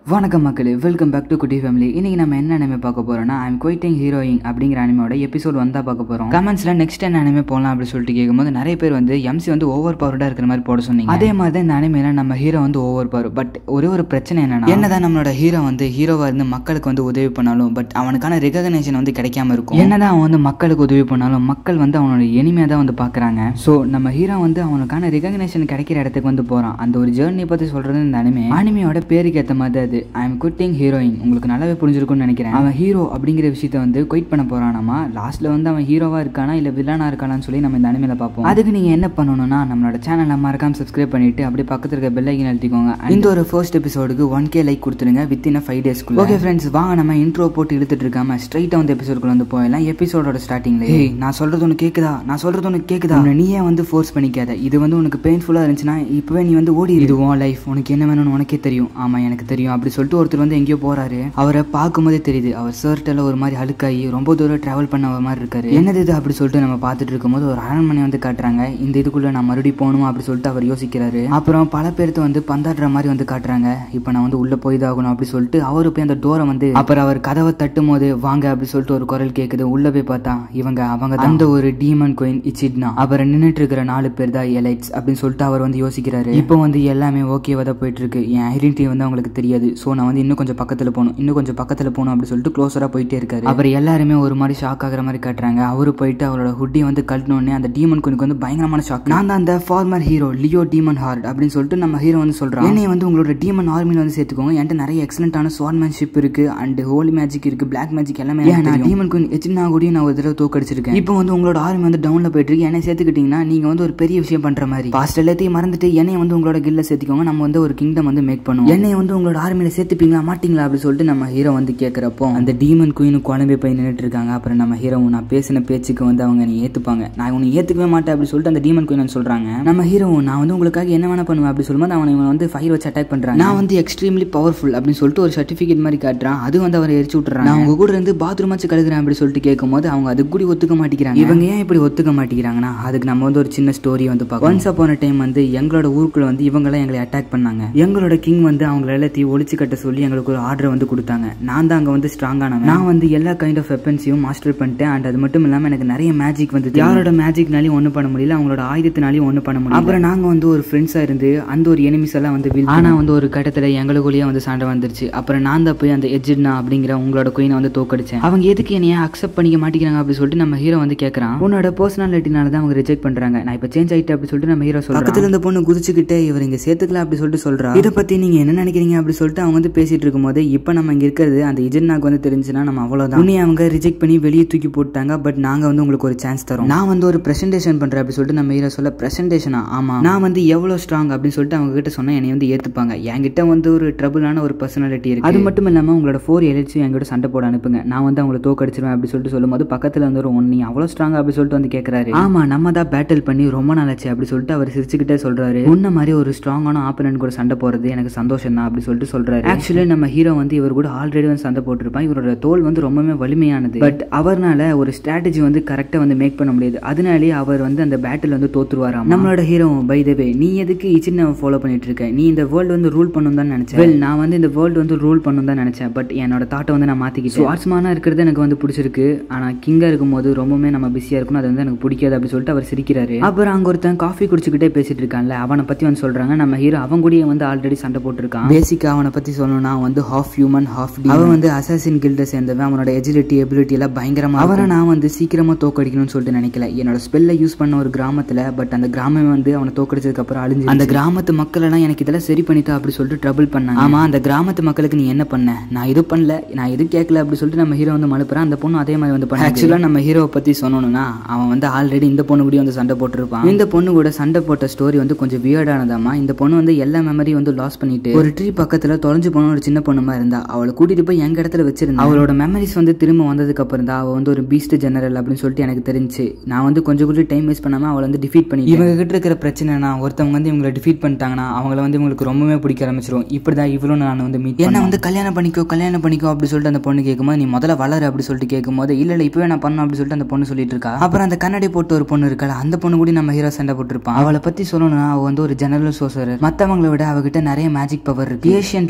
வணக்கம் மக்களே welcome back to குட்டி ஃபேமிலி இன்னைக்கு நம்ம என்ன அனிமே பார்க்க போறோம்னா ஐம் குவைட்டிங் ஹீரோயிங் அப்படிங்கிற அனிமையோட எபிசோட் வந்தா பார்க்க போறோம் கமெண்ட்ஸ்ல நெக்ஸ்ட் என்ன அனிமே போகலாம் அப்படின்னு சொல்லிட்டு கேட்கும்போது நிறைய பேர் வந்து எம்சி வந்து ஓவர் பவர்டா இருக்கிற மாதிரி போட சொன்னீங்க அதே மாதிரி தான் இந்த அனிமையில நம்ம ஹீரோ வந்து ஓவர் பவர் பட் ஒரே ஒரு பிரச்சனை என்னன்னா என்னதான் நம்மளோட ஹீரோ வந்து ஹீரோவா இருந்து மக்களுக்கு வந்து உதவி பண்ணாலும் பட் அவனுக்கான ரெகக்னேஷன் வந்து கிடைக்காம இருக்கும் என்னதான் அவன் வந்து மக்களுக்கு உதவி பண்ணாலும் மக்கள் வந்து அவனோட எளிமையா தான் வந்து பாக்குறாங்க ஸோ நம்ம ஹீரோ வந்து அவனுக்கான ரெகக்னேஷன் கிடைக்கிற இடத்துக்கு வந்து போறான் அந்த ஒரு ஜேர்னி பத்தி சொல்றது இந்த அனிமே அனிமையோட பேருக்கு ஏற்ற மாதிரி அது ஐ எம் குட்டிங் ஹீரோயின் உங்களுக்கு நல்லாவே புரிஞ்சிருக்கும்னு நினைக்கிறேன் அவன் ஹீரோ அப்படிங்கிற விஷயத்த வந்து குயிட் பண்ண போறானாமா லாஸ்ட்ல வந்து அவன் ஹீரோவா இருக்கானா இல்ல வில்லனா இருக்கானான்னு சொல்லி நம்ம இந்த அனிமையில பார்ப்போம் அதுக்கு நீங்க என்ன பண்ணணும்னா நம்மளோட சேனலை மறக்காம சப்ஸ்கிரைப் பண்ணிட்டு அப்படியே பக்கத்துல இருக்க பெல் ஐக்கன் அழுத்திக்கோங்க இந்த ஒரு ஃபர்ஸ்ட் எபிசோடுக்கு ஒன் கே லைக் கொடுத்துருங்க வித் இன் ஃபைவ் டேஸ்க்குள்ள ஓகே ஃப்ரெண்ட்ஸ் வாங்க நம்ம இன்ட்ரோ போட்டு இழுத்துட்டு இருக்காம ஸ்ட்ரைட்டா வந்து எபிசோடுக்குள்ள வந்து போயிடலாம் எபிசோடோட ஸ்டார்டிங்ல ஏய் நான் சொல்றது ஒன்று கேக்குதா நான் சொல்றது ஒன்று கேக்குதா உன்னை நீயே வந்து ஃபோர்ஸ் பண்ணிக்காத இது வந்து உனக்கு பெயின்ஃபுல்லா இருந்துச்சுன்னா இப்பவே நீ வந்து ஓடி இது உன் லைஃப் உனக்கு என்ன வேணும்னு உனக்கே தெரியும் ஆமா எனக்கு தெரியும் அப்படி சொல்லிட்டு ஒருத்தர் வந்து எங்கேயோ போறாரு அவரை பார்க்கும்போதே தெரியுது அவர் ஷர்ட் எல்லாம் ஒரு மாதிரி அழுக்காகி ரொம்ப தூரம் டிராவல் பண்ண மாதிரி இருக்காரு என்னது இது அப்படி சொல்லிட்டு நம்ம பார்த்துட்டு இருக்கும்போது ஒரு அரண்மனை வந்து காட்டுறாங்க இந்த இதுக்குள்ள நான் மறுபடியும் போகணும் அப்படி சொல்லிட்டு அவர் யோசிக்கிறாரு அப்புறம் பல பேர்த்து வந்து பந்தாடுற மாதிரி வந்து காட்டுறாங்க இப்போ நான் வந்து உள்ள போய்தாகணும் அப்படி சொல்லிட்டு அவரு போய் அந்த டோரை வந்து அப்புறம் அவர் கதவை தட்டும் போது வாங்க அப்படி சொல்லிட்டு ஒரு குரல் கேட்குது உள்ள போய் பார்த்தா இவங்க அவங்க தான் அந்த ஒரு டீமன் கோயின் இச்சிட்னா அப்புறம் நின்னுட்டு இருக்கிற நாலு பேர் தான் எலைட்ஸ் அப்படின்னு சொல்லிட்டு அவர் வந்து யோசிக்கிறாரு இப்போ வந்து எல்லாமே ஓகேவா தான் போயிட்டு இருக்கு என் ஐடென்டிட்டி வந்து அவங்களுக்கு தெரியாது ஸோ நான் வந்து இன்னும் கொஞ்சம் பக்கத்தில் போகணும் இன்னும் கொஞ்சம் பக்கத்தில் போகணும் அப்படி சொல்லிட்டு க்ளோஸராக போயிட்டே இருக்காரு அப்புறம் எல்லாருமே ஒரு மாதிரி ஷாக் ஆகிற மாதிரி காட்டுறாங்க அவரு போயிட்டு அவரோட ஹுட்டி வந்து கழட்டினோடனே அந்த டீமன் குனுக்கு வந்து பயங்கரமான ஷாக் நான் தான் அந்த former hero Leo demon heart அப்படின்னு சொல்லிட்டு நம்ம ஹீரோ வந்து சொல்றான் என்னை வந்து உங்களோட டீமன் ஆர்மியில் வந்து சேர்த்துக்கோங்க என்கிட்ட நிறைய எக்ஸலண்டான ஸ்வார்மேன்ஷிப் இருக்கு அண்ட் ஹோலி மேஜிக் இருக்கு பிளாக் மேஜிக் எல்லாமே எனக்கு நான் டீமன் குயின் எச்சினா கூடயும் நான் ஒரு தடவை தோக்கடிச்சிருக்கேன் இப்போ வந்து உங்களோட ஆர்மி வந்து டவுன்ல போயிட்டு இருக்கு என்னை சேர்த்துக்கிட்டீங்கன்னா நீங்க வந்து ஒரு பெரிய விஷயம் பண்ற மாதிரி பாஸ்ட் எல்லாத்தையும் மறந்துட்டு என்னை வந்து உங்களோட கில்ல சேர்த்துக்கோங்க நம்ம வந்து ஒரு கிங்டம் வந்து மேக் பண்ணுவோம் என்னை வந்து உங்களோட ஆர்மியில சேர்த்துப்பீங்களா மாட்டீங்களா அப்படி சொல்லிட்டு நம்ம ஹீரோ வந்து கேட்கறப்போ அந்த டீமன் குயினும் குழம்பு போய் நின்றுட்டு இருக்காங்க அப்புறம் நம்ம ஹீரோ நான் பேசின பேச்சுக்கு வந்து அவங்க நீ ஏத்துப்பாங்க நான் உன்னை ஏத்துக்கவே மாட்டேன் அப்படி சொல்லிட்டு அந்த டீமன் குயின் சொல்றாங்க நம்ம ஹீரோ நான் வந்து உங்களுக்காக என்ன வேணா பண்ணுவேன் அப்படி சொல்லும்போது அவனை இவன் வந்து ஃபயர் வச்சு அட்டாக் பண்றாங்க நான் வந்து எக்ஸ்ட்ரீம்லி பவர்ஃபுல் அப்படின்னு சொல்லிட்டு ஒரு சர்டிஃபிகேட் மாதிரி காட்டுறான் அது வந்து அவரை எரிச்சு விட்டுறான் நான் உங்க கூட இருந்து பாத்ரூம் வச்சு கழுகுறேன் அப்படி சொல்லிட்டு கேட்கும்போது அவங்க அதுக்கு கூட ஒத்துக்க மாட்டேங்கிறாங்க இவங்க ஏன் இப்படி ஒத்துக்க மாட்டேங்கிறாங்கன்னா அதுக்கு நம்ம வந்து ஒரு சின்ன ஸ்டோரி வந்து பார்க்கணும் ஒன்ஸ் அப்பான டைம் வந்து எங்களோட ஊருக்குள்ள வந்து இவங்கெல்லாம் எங்களை அட்டாக் பண்ணாங்க எங்களோட கிங் வந்து அவங்கள எல்லாத்தையும் ஒழிச்சு கட்ட சொல்லி எங்களுக்கு ஒரு ஆர்டர் வந்து கொடுத்தாங்க நான் தான் அங்க வந்து ஸ்ட்ராங்கானவன் நான் வந்து எல்லா கைண்ட் ஆஃப் வெப்பன்ஸையும் மாஸ்டர் பண்ணிட்டேன் அண்ட் அது மட்டும் இல்லாம எனக்கு நிறைய மேஜிக் வந்து யாரோட மேஜிக்னாலையும் ஒன்றும் பண்ண முடியல அவங்களோட ஆயுதத்தினாலையும் ஒன்றும் பண்ண முடியல அப்புறம் நாங்க வந்து ஒரு ஃப்ரெண்ட்ஸா இருந்து அந்த ஒரு எனிமிஸ் எல்லாம் வந்து வீழ் ஆனா வந்து ஒரு கட்டத்துல எங்களுக்குள்ளேயே வந்து சண்டை வந்துருச்சு அப்புறம் நான் தான் போய் அந்த எஜிட்னா அப்படிங்கிற உங்களோட குயினை வந்து தோக்கடிச்சேன் அவங்க எதுக்கு என்னைய அக்செப்ட் பண்ணிக்க மாட்டேங்கிறாங்க அப்படி சொல்லிட்டு நம்ம ஹீரோ வந்து கேட்கறான் உன்னோட பர்சனாலிட்டினால தான் அவங்க ரிஜெக்ட் பண்றாங்க நான் இப்போ சேஞ்ச் ஆயிட்டு அப்படி சொல்லிட்டு நம்ம ஹீரோ சொல்றான் பக்கத்துல இந்த பொண்ணு குதிச்சுக்கிட்டே இவர் இங்க சேர்த்துக்கலாம் அப்படி சொல்லிட்டு சொல்றா இதை பத்தி நீங்க என்ன நினைக்கிறீங்க அப்படி சொல்லிட்டு அவங்க வந்து பேசிட்டு இருக்கும்போது இப்போ நம்ம இங்க இருக்கிறது அந்த இஜன்னாக்கு வந்து தெரிஞ்சுன்னா நம்ம அவ்வளவுதான் உன்னை அவங்க ரிஜெக்ட் பண்ணி வெளியே தூக்கி போட்டாங்க பட் நாங்க வந்து உங்களுக்கு ஒரு சான்ஸ் தரோம் நான் வந்து ஒரு பிரசன்டேஷன் பண்றேன் அப்படி சொல்லிட்டு நம்ம ஹீரோ சொல்ல பிரசன்டேஷனா ஆமா நான் வந்து எவ்வளவு ஸ்ட்ராங் அப்படின்னு சொல்லிட்டு அவங்க கிட்ட சொன்னா என்னை வந்து ஏத்துப்பாங்க என்கிட்ட வந்து ஒரு ட்ரபிளான ஒரு பர்சனாலிட்டி இருக்கு அது மட்டும் இல்லாம உங்களோட ஃபோர் எலிட்ஸும் என்கிட்ட சண்டை போட அனுப்புங்க நான் வந்து அவங்களை தோக்கடிச்சிருவேன் அப்படி சொல்லிட்டு சொல்லும்போது பக்கத்துல வந்து ஒரு ஒன் நீ அவ்வளோ ஸ்ட்ராங் அப்படி சொல்லிட்டு வந்து கேட்கறாரு ஆமா நம்ம தான் பேட்டில் பண்ணி ரொம்ப நாளாச்சு அப்படி சொல்லிட்டு அவர் சிரிச்சுக்கிட்டே சொல்றாரு உன்ன மாதிரி ஒரு ஸ்ட்ராங்கான ஆப்பனன்ட் கூட சண்டை போறது எனக்கு சந்தோஷம் தான் அப்படி சொல்லிட்டு சொல்றாரு ஆக்சுவலி நம்ம ஹீரோ வந்து இவர் கூட ஆல்ரெடி வந்து சண்டை போட்டிருப்பான் இவரோட தோல் வந்து ரொம்பவே வலிமையானது பட் அவர்னால ஒரு ஸ்ட்ராட்டஜி வந்து கரெக்டா வந்து மேக் பண்ண முடியாது அதனாலேயே அவர் வந்து அந்த பேட்டில் வந்து தோத்துருவாராம் நம்மளோட ஹீரோ பை த வே நீ எதுக்கு இச்சின் ஃபாலோ பண்ணிட்டு இருக்க நீ இந்த வேர்ல்டு வந்து ரூல் பண்ணும் தான் நினைச்சேன் Well, நான் வந்து இந்த வேர்ல்டு வந்து ரூல் பண்ணும் தான் நினைச்சேன் பட் என்னோட தாட்டை வந்து நான் மாத்திக்கிட்டேன் ஸ்வாட்ஸ்மானா இருக்கிறது எனக்கு வந்து பிடிச்சிருக்கு ஆனா கிங்கா இருக்கும்போது ரொம்பவுமே நம்ம பிஸியா இருக்கணும் அது வந்து எனக்கு பிடிக்காது அப்படி சொல்லிட்டு அவர் சிரிக்கிறாரு அப்புறம் அங்க ஒருத்தன் காஃபி குடிச்சுக்கிட்டே பேசிட்டு இருக்கான்ல அவனை பத்தி வந்து சொல்றாங்க நம்ம ஹீரோ அவன் கூடயே வந்து ஆல்ரெடி சண்டை போட்டிருக்கான் பேசிக்கா அவனை பத்தி சொல்லணும்னா அவன் வந்து ஹாஃப் ஹியூமன் ஹாஃப் அவன் வந்து அசாசின் கில்ட சேர்ந்தவன் அவனோட எஜிலிட்டி எபிலிட்டி எல்லாம் பயங்கரமா அவரை நான் வந்து சீக்கிரமா தோக்கடிக்கணும்னு சொல்லிட்டு நினைக்கல என்னோட ஸ்பெல்ல யூஸ் பண்ண ஒரு கிராமத்துல பட் அந்த கிராமமே வந்து அவனை தோக்கடிச்சதுக்கு அப்புறம் அழிஞ்சு அந்த கிராமத்து மக்கள் எல்லாம் எனக்கு இதெல்லாம் சரி பண்ணிட்டா அப்படி சொல்லிட்டு ட்ரபிள் பண்ணாங்க ஆமா அந்த கிராமத்து மக்களுக்கு நீ என்ன பண்ண நான் இது பண்ணல நான் இது கேட்கல அப்படி சொல்லிட்டு நம்ம ஹீரோ வந்து மழுப்புறான் அந்த பொண்ணு அதே மாதிரி வந்து பண்ண ஆக்சுவலா நம்ம ஹீரோவை பத்தி சொல்லணும்னா அவன் வந்து ஆல்ரெடி இந்த பொண்ணு கூட வந்து சண்டை போட்டிருப்பான் இந்த பொண்ணு கூட சண்டை போட்ட ஸ்டோரி வந்து கொஞ்சம் வியர்டானதாமா இந்த பொண்ணு வந்து எல்லா மெமரியும் வந்து லாஸ் பண்ணிட்டு ஒரு ட்ரீ பக்கத்துல தொலைஞ்சு போன ஒரு சின்ன பொண்ணுமா இருந்தா அவளை கூட்டிட்டு போய் எங்க இடத்துல வச்சிருந்தா அவளோட மெமரிஸ் வந்து திரும்ப வந்ததுக்கு அப்புறம் தான் அவ வந்து ஒரு பீஸ்ட் ஜெனரல் அப்படின்னு சொல்லிட்டு எனக்கு தெரிஞ்சு நான் வந்து கொஞ்சம் கூட டைம் வேஸ்ட் பண்ணாம அவளை வந்து டிஃபீட் பண்ணி இவங்க கிட்ட இருக்கிற பிரச்சனைனா ஒருத்தவங்க வந்து இவங்களை டிஃபீட் பண்ணிட்டாங்கன்னா அவங்கள வந்து இவங்களுக்கு ரொம்பவே பிடிக்க ஆரம்பிச்சிரும் இப்படிதான் இவளும் நான் வந்து மீட் என்ன வந்து கல்யாணம் பண்ணிக்கோ கல்யாணம் பண்ணிக்கோ அப்படி சொல்லிட்டு அந்த பொண்ணு கேட்கும்போது நீ முதல்ல வளரு அப்படி சொல்லிட்டு கேட்கும்போது இல்ல இல்ல இப்பவே நான் பண்ணணும் அப்படி சொல்லிட்டு அந்த பொண்ணு சொல்லிட்டு இருக்கா அப்புறம் அந்த கண்ணாடி போட்டு ஒரு பொண்ணு இருக்கல அந்த பொண்ணு கூட நம்ம ஹீரோ சண்டை போட்டிருப்பான் அவளை பத்தி சொல்லணும்னா அவ வந்து ஒரு ஜெனரல் சோசர் மத்தவங்களை விட அவகிட்ட நிறைய மேஜிக் பவர் இருக்கு ஏஷியன்ட்ல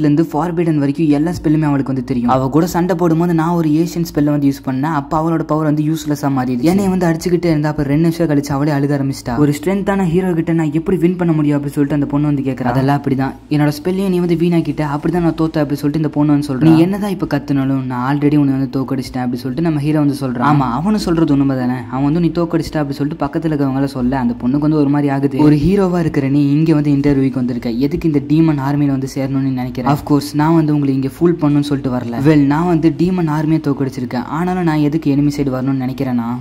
இருந்து ஃபார்பிடன் வரைக்கும் எல்லா ஸ்பெல்லுமே அவளுக்கு வந்து தெரியும் அவ கூட சண்டை போடும்போது நான் ஒரு ஏஷியன் ஸ்பெல்லை வந்து யூஸ் பண்ணேன் அப்ப அவளோட பவர் வந்து யூஸ்லெஸ்ஸா மாறிடுச்சு என்னை வந்து அடிச்சுக்கிட்டே இருந்தா அப்ப ரெண்டு நிமிஷம் கழிச்சு அவளே அழுக ஆரம்பிச்சிட்டா ஒரு ஸ்ட்ரென்த்தான ஹீரோ கிட்ட நான் எப்படி வின் பண்ண முடியும் அப்படின்னு சொல்லிட்டு அந்த பொண்ணு வந்து கேட்கறா அதெல்லாம் அப்படிதான் என்னோட ஸ்பெல்லையும் நீ வந்து வீணாக்கிட்ட அப்படிதான் நான் தோத்த அப்படி சொல்லிட்டு இந்த பொண்ணு வந்து சொல்றேன் நீ என்னதான் இப்ப கத்துனாலும் நான் ஆல்ரெடி உன்னை வந்து தோக்கடிச்சிட்டேன் அப்படி சொல்லிட்டு நம்ம ஹீரோ வந்து சொல்றான் ஆமா அவனு சொல்றது உண்மை தானே அவன் வந்து நீ தோக்கடிச்சிட்டா அப்படி சொல்லிட்டு பக்கத்துல இருக்கவங்கள சொல்ல அந்த பொண்ணுக்கு வந்து ஒரு மாதிரி ஆகுது ஒரு ஹீரோவா இருக்கிற நீ இங்க வந்து இன்டர்வியூக்கு வந்திருக்க எதுக்கு இந்த டீமன் ஆர்மியில வந்து சேரணும்னு நினைக்கிறேன் ஆஃப்கோர்ஸ் நான் வந்து உங்களை இங்க ஃபுல் பண்ணணும்னு சொல்லிட்டு வரல வெல் நான் வந்து டீமன் ஆர்மியை தோக்கடிச்சிருக்கேன் ஆனாலும் நான் எதுக்கு எனிமி சைடு வரணும்னு நினைக்கிறேன்னா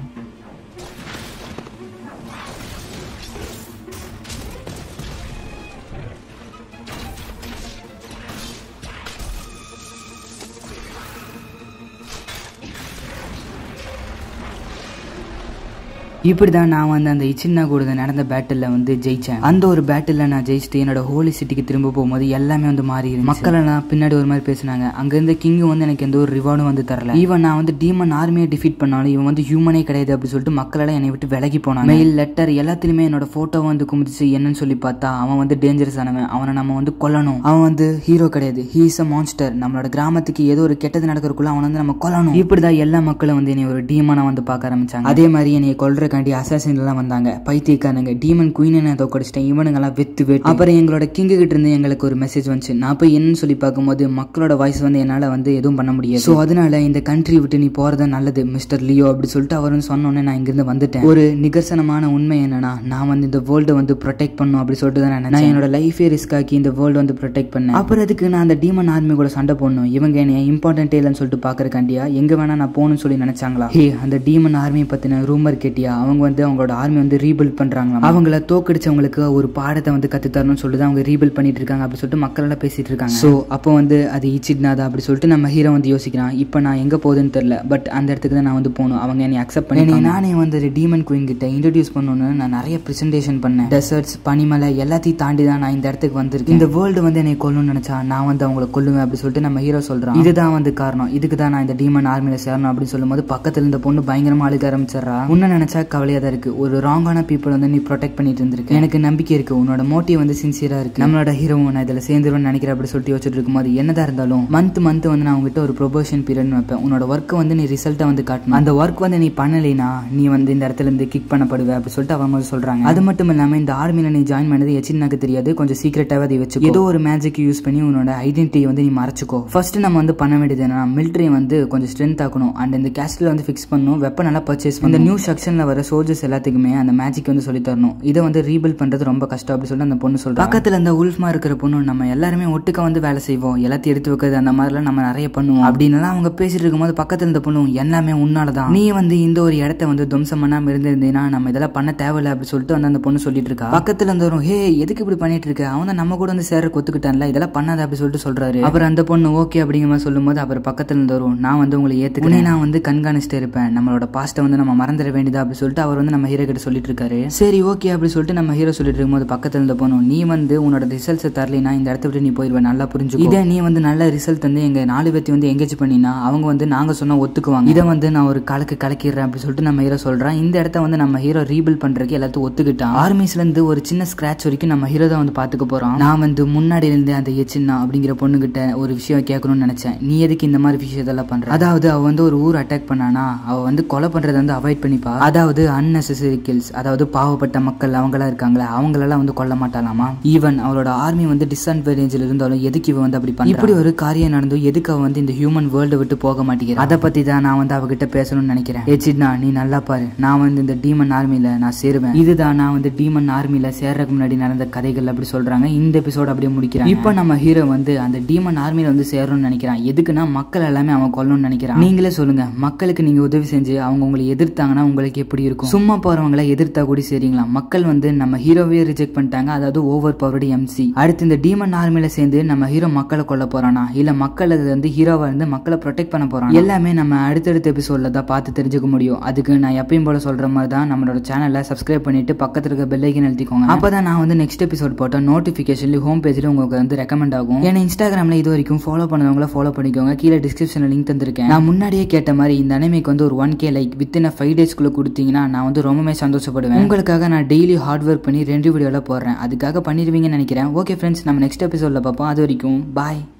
இப்படி தான் நான் வந்து அந்த இச்சின்னா கூட நடந்த பேட்டில் வந்து ஜெயிச்சேன் அந்த ஒரு பேட்டில் நான் ஜெயிச்சுட்டு என்னோட ஹோலி சிட்டிக்கு திரும்ப போகும்போது எல்லாமே வந்து மாறி மக்கள் எல்லாம் பின்னாடி ஒரு மாதிரி பேசினாங்க அங்க இருந்த கிங் வந்து எனக்கு எந்த ஒரு ரிவார்டும் வந்து தரல ஈவன் நான் வந்து டீமன் ஆர்மியை டிஃபீட் பண்ணாலும் இவன் வந்து ஹியூமனே கிடையாது அப்படி சொல்லிட்டு மக்கள் எல்லாம் என்னை விட்டு விலகி போனாங்க மெயில் லெட்டர் எல்லாத்துலயுமே என்னோட போட்டோ வந்து குமிச்சு என்னன்னு சொல்லி பார்த்தா அவன் வந்து டேஞ்சரஸ் ஆனவன் அவனை நம்ம வந்து கொல்லணும் அவன் வந்து ஹீரோ கிடையாது ஹீ இஸ் அ மான்ஸ்டர் நம்மளோட கிராமத்துக்கு ஏதோ ஒரு கெட்டது நடக்கிறதுக்குள்ள அவனை வந்து நம்ம கொல்லணும் இப்படிதான் எல்லா மக்களும் வந்து என்னை ஒரு டீமனா வந்து பார்க்க ஆரம்பிச்சாங்க அதே மாதிரி என்னை கொல்றக்காண்டி அசாசின் எல்லாம் வந்தாங்க பைத்தியக்காரங்க டீமன் குயின் நான் தோக்கடிச்சிட்டேன் இவனுங்க எல்லாம் வெத்து வெட்டு அப்புறம் எங்களோட கிங்கு கிட்ட இருந்து எங்களுக்கு ஒரு மெசேஜ் வந்துச்சு நான் போய் என்னன்னு சொல்லி பார்க்கும்போது மக்களோட வாய்ஸ் வந்து என்னால வந்து எதுவும் பண்ண முடியாது ஸோ அதனால இந்த கண்ட்ரி விட்டு நீ போறது நல்லது மிஸ்டர் லியோ அப்படி சொல்லிட்டு அவர் வந்து சொன்னோன்னே நான் இங்கிருந்து வந்துட்டேன் ஒரு நிகர்சனமான உண்மை என்னன்னா நான் வந்து இந்த வேர்ல்டை வந்து ப்ரொடெக்ட் பண்ணும் அப்படி சொல்லிட்டு தான் நான் நான் என்னோட லைஃபே ரிஸ்க் ஆக்கி இந்த வேர்ல்டு வந்து ப்ரொடெக்ட் பண்ணேன் அப்புறம் அதுக்கு நான் அந்த டீமன் ஆர்மி கூட சண்டை போடணும் இவங்க என்ன இம்பார்ட்டன்ட் இல்லைன்னு சொல்லிட்டு பாக்குறக்காண்டியா எங்க வேணா நான் போகணும்னு சொல்லி நினைச்சாங்களா ஹே அந்த டீமன் ஆர்மி பத்தின ரூமர் கேட்டியா அவங்க வந்து அவங்களோட ஆர்மி வந்து ரீபில்ட் பண்றாங்களா அவங்கள தோக்கடிச்சவங்களுக்கு ஒரு பாடத்தை வந்து கத்து தரணும்னு சொல்லிட்டு அவங்க ரீபில்ட் பண்ணிட்டு இருக்காங்க அப்படி சொல்லிட்டு மக்கள் எல்லாம் பேசிட்டு இருக்காங்க ஸோ அப்போ வந்து அது இச்சிட்னாதா அப்படி சொல்லிட்டு நம்ம ஹீரோ வந்து யோசிக்கிறான் இப்போ நான் எங்க போகுதுன்னு தெரியல பட் அந்த இடத்துக்கு தான் நான் வந்து போகணும் அவங்க என்னை அக்செப்ட் பண்ணி நானே வந்து டீமன் குயின் கிட்ட இன்ட்ரடியூஸ் பண்ணணும்னு நான் நிறைய ப்ரெசன்டேஷன் பண்ணேன் டெசர்ட்ஸ் பனிமலை எல்லாத்தையும் தாண்டி தான் நான் இந்த இடத்துக்கு வந்திருக்கேன் இந்த வேர்ல்டு வந்து என்னை கொல்லணும்னு நினைச்சா நான் வந்து அவங்கள கொல்லுவேன் அப்படி சொல்லிட்டு நம்ம ஹீரோ சொல்றான் இதுதான் வந்து காரணம் இதுக்கு தான் நான் இந்த டீமன் ஆர்மியில சேரணும் அப்படின்னு சொல்லும்போது பக்கத்துல இந்த பொண்ணு பயங்கரமா அழுக ஆரம்பிச்சிடறா உன்ன நினைச்சா கவலையா தான் இருக்கு ஒரு ராங்கான பீப்புள் வந்து நீ ப்ரொடெக்ட் பண்ணிட்டு இருந்திருக்கு எனக்கு நம்பிக்கை இருக்கு உன்னோட மோட்டிவ் வந்து சின்சியரா இருக்கு நம்மளோட ஹீரோவும் நான் இதுல சேர்ந்துருவேன் நினைக்கிறேன் அப்படி சொல்லிட்டு யோசிச்சுட்டு இருக்கும்போது என்னதான் இருந்தாலும் மந்த் மந்த் வந்து நான் உங்ககிட்ட ஒரு ப்ரொபோஷன் பீரியட் வைப்பேன் உன்னோட ஒர்க்கை வந்து நீ ரிசல்ட்டை வந்து காட்டணும் அந்த ஒர்க் வந்து நீ பண்ணலைனா நீ வந்து இந்த இடத்துல இருந்து கிக் பண்ணப்படுவ அப்படி சொல்லிட்டு அவங்க வந்து சொல்றாங்க அது மட்டும் இல்லாம இந்த ஆர்மியில நீ ஜாயின் பண்ணது எச்சின்னாக்கு தெரியாது கொஞ்சம் சீக்கிரட்டாவே அதை வச்சு ஏதோ ஒரு மேஜிக் யூஸ் பண்ணி உன்னோட ஐடென்டிட்டி வந்து நீ மறைச்சுக்கோ ஃபர்ஸ்ட் நம்ம வந்து பண்ண வேண்டியது என்னன்னா மிலிட்டரி வந்து கொஞ்சம் ஸ்ட்ரென்த் ஆக்கணும் அண்ட் இந்த கேஸ்ட்ல வந்து ஃபிக்ஸ் பண்ணணும் வெப்பன் எல்லாம் பர்ச்சேஸ் இந்த நியூ செக்ஷன்ல வர சோல்ஜர்ஸ் எல்லாத்துக்குமே அந்த மேஜிக் வந்து சொல்லி தரணும் இதை வந்து ரீபில் பண்றது ரொம்ப கஷ்டம் அப்படி சொல்லிட்டு அந்த பொண்ணு சொல்றா பக்கத்துல இந்த உல்ஃப்மா இருக்கிற பொண்ணு நம்ம எல்லாருமே ஒட்டுக்க வந்து வேலை செய்வோம் எல்லாத்தையும் எடுத்து வைக்கிறது அந்த மாதிரிலாம் நம்ம நிறைய பண்ணுவோம் அப்படின்னு அவங்க பேசிட்டு இருக்கும்போது பக்கத்துல இருந்த பொண்ணு எல்லாமே உன்னாலதான் நீ வந்து இந்த ஒரு இடத்த வந்து துவம்சம் பண்ணாம இருந்திருந்தீங்கன்னா நம்ம இதெல்லாம் பண்ண தேவையில்ல அப்படி சொல்லிட்டு வந்து அந்த பொண்ணு சொல்லிட்டு இருக்கா பக்கத்துல இருந்தவரும் ஹே எதுக்கு இப்படி பண்ணிட்டு இருக்க அவன் தான் நம்ம கூட வந்து சேர கொத்துக்கிட்டான்ல இதெல்லாம் பண்ணாத அப்படி சொல்லிட்டு சொல்றாரு அப்புறம் அந்த பொண்ணு ஓகே அப்படிங்கிற மாதிரி சொல்லும்போது அப்புறம் பக்கத்துல இருந்தவரும் நான் வந்து உங்களை ஏத்துக்கிறேன் நான் வந்து கண்காணிச்சுட்டு இருப்பேன் நம்மளோட பாஸ்ட்டை வந்து நம்ம மறந்துட வேண்டியதா அப்படி சொல்லிட்டு அவர் வந்து நம்ம ஹீரோ கிட்ட சொல்லிட்டு இருக்காரு சரி ஓகே அப்படி சொல்லிட்டு நம்ம ஹீரோ சொல்லிட்டு இருக்கும்போது பக்கத்துல இருந்த பொண்ணு நீ வந்து உன்னோட ரிசல்ட்ஸ் தரலைனா இந்த இடத்த விட்டு நீ போயிடுவ நல்லா புரிஞ்சு இதே நீ வந்து நல்ல ரிசல்ட் வந்து எங்க நாலு பேர்த்தி வந்து எங்கேஜ் பண்ணினா அவங்க வந்து நாங்க சொன்னா ஒத்துக்குவாங்க இதை வந்து நான் ஒரு கலக்கு கலக்கிடுறேன் அப்படி சொல்லிட்டு நம்ம ஹீரோ சொல்றான் இந்த இடத்த வந்து நம்ம ஹீரோ ரீபில் பண்றதுக்கு எல்லாத்தையும் ஒத்துக்கிட்டான் ஆர்மிஸ்ல இருந்து ஒரு சின்ன ஸ்கிராச் வரைக்கும் நம்ம ஹீரோ தான் வந்து பாத்துக்க போறோம் நான் வந்து முன்னாடி இருந்து அந்த எச்சின்னா அப்படிங்கிற பொண்ணுகிட்ட ஒரு விஷயம் கேட்கணும்னு நினைச்சேன் நீ எதுக்கு இந்த மாதிரி விஷயத்தெல்லாம் பண்ற அதாவது அவ வந்து ஒரு ஊர் அட்டாக் பண்ணானா அவ வந்து கொலை பண்றதை வந்து அவாய்ட் பண்ணிப்பா அதாவது அன்னெசரி கில்ஸ் அதாவது பாவப்பட்ட மக்கள் அவங்களாம் இருக்காங்களே அவங்களெல்லாம் வந்து கொல்ல மாட்டாலாமா ஈவன் அவளோட ஆர்மி வந்து டிஸ்அட்வான்டேஜில் இருந்தாலும் எதுக்கு இவ வந்து அப்படி பண்ண இப்படி ஒரு காரியம் நடந்து எதுக்கு அவ வந்து இந்த ஹியூமன் வேர்ல்டு விட்டு போக மாட்டேங்கிறா அதை பத்தி தான் நான் வந்து அவகிட்ட பேசணும்னு நினைக்கிறேன் ஏச்சிட்னா நீ நல்லா பாரு நான் வந்து இந்த டீமன் ஆர்மியில நான் சேருவேன் இதுதான் நான் வந்து டீமன் ஆர்மியில சேர்றதுக்கு முன்னாடி நடந்த கதைகள் அப்படி சொல்றாங்க இந்த எபிசோட் அப்படியே முடிக்கிறாங்க இப்போ நம்ம ஹீரோ வந்து அந்த டீமன் ஆர்மியில வந்து சேரணும்னு நினைக்கிறான் எதுக்குன்னா மக்கள் எல்லாமே அவன் கொல்லணும்னு நினைக்கிறான் நீங்களே சொல்லுங்க மக்களுக்கு நீங்க உதவி செஞ்சு அவங்க உங்களை எதிர்த்தாங்கன்னா உங்களுக்கு எப்படி இருக்கும் சும்மா போறவங்கள எதிர்த்தா கூட சரிங்களா மக்கள் வந்து நம்ம ஹீரோவே ரிஜெக்ட் பண்ணிட்டாங்க அதாவது ஓவர் பவர்டு எம்சி அடுத்து இந்த டீமன் ஆர்மியில சேர்ந்து நம்ம ஹீரோ மக்களை கொல்ல போறானா இல்ல மக்கள் அது வந்து ஹீரோவா இருந்து மக்களை ப்ரொடெக்ட் பண்ண போறான் எல்லாமே நம்ம அடுத்தடுத்த எபிசோட்ல தான் பார்த்து தெரிஞ்சுக்க முடியும் அதுக்கு நான் எப்பயும் போல சொல்ற மாதிரி தான் நம்மளோட சேனலை சப்ஸ்கிரைப் பண்ணிட்டு பக்கத்துல இருக்க பெல் ஐக்கன் எழுதிக்கோங்க அப்பதான் நான் வந்து நெக்ஸ்ட் எபிசோட் போட்ட நோட்டிபிகேஷன்ல ஹோம் பேஜ்ல உங்களுக்கு வந்து ரெக்கமெண்ட் ஆகும் ஏன்னா இன்ஸ்டாகிராம்ல இது வரைக்கும் ஃபாலோ பண்ணவங்கள ஃபாலோ பண்ணிக்கோங்க கீழே டிஸ்கிரிப்ஷன்ல லிங்க் தந்திருக்கேன் நான் முன்னாடியே கேட்ட மாதிரி இந்த அனிமைக்கு வந்து ஒரு one K like within five டேஸ்க்குள்ள கொடுத்தீங்கன்னா நான் வந்து ரொம்பவே சந்தோஷப்படுவேன் உங்களுக்காக நான் டெய்லி ஹார்ட் ஒர்க் பண்ணி ரெண்டு வீடியோல போடுறேன் அதுக்காக பண்ணிடுவீங்கன்னு நினைக்கிறேன் ஓகே ஃப்ரெண்ட்ஸ் நம்ம நெக்ஸ்ட் எபிசோட்ல பார்ப்போம் அது வரைக்கும் பாய்